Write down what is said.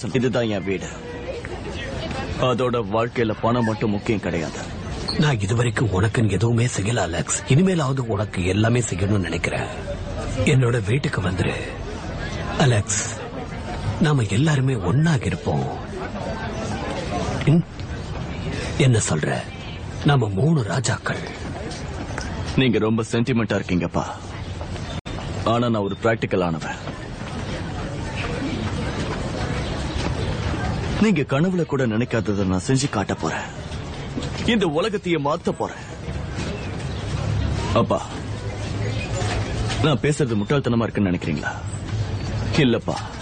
இதுதான் என் வீடு அதோட வாழ்க்கையில பணம் மட்டும் முக்கியம் கிடையாது நான் இதுவரைக்கும் உனக்குன்னு எதுவுமே செய்யல அலெக்ஸ் இனிமேலாவது உனக்கு எல்லாமே செய்யணும்னு நினைக்கிறேன் என்னோட வீட்டுக்கு வந்துரு அலெக்ஸ் நாம எல்லாருமே ஒன்னாக இருப்போம் ம்? என்ன சொல்ற நாம மூணு ராஜாக்கள் நீங்க ரொம்ப சென்டிமெண்டா இருக்கீங்கப்பா ஆனா நான் ஒரு பிராக்டிக்கல் ஆனவன் நீங்க கனவுல கூட நினைக்காததை நான் செஞ்சு காட்ட போறேன் இந்த உலகத்தையே மாத்த போறேன் அப்பா நான் பேசுறது முட்டாள்தனமா இருக்குன்னு நினைக்கிறீங்களா இல்லப்பா